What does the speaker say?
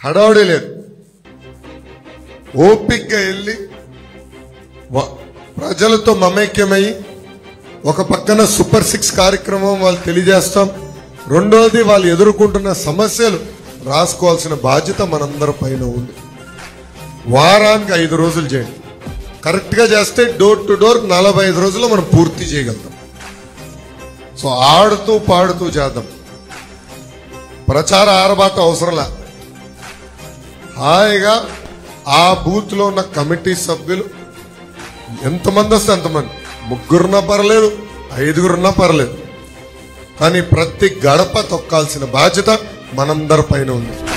హడావుడి లేదు ఓపిక్గా వెళ్ళి వ- ప్రజలతో మమేక్యమై ఒక పక్కన సూపర్ సిక్స్ కార్యక్రమం వాళ్ళు తెలియజేస్తాం రెండోది వాళ్ళు ఎదుర్కొంటున్న సమస్యలు రాసుకోవాల్సిన బాధ్యత మనందరి పైన ఉంది వారానికి ఐదు రోజులు చేయండి కరెక్ట్గా చేస్తే డోర్ టు డోర్ నలభై ఐదు రోజుల్లో మనం పూర్తి చేయగలుగుతాం సో ఆడుతూ పాడుతూ చేద్దాం ప్రచార ఆరబాట అవసరంలా హాయిగా ఆ బూత్లో ఉన్న కమిటీ సభ్యులు ఎంతమంది వస్తే అంతమంది ముగ్గురున్నా పర్లేదు ఐదుగురున్నా పర్లేదు కానీ ప్రతి గడప తొక్కాల్సిన బాధ్యత మనందరి పైన ఉంది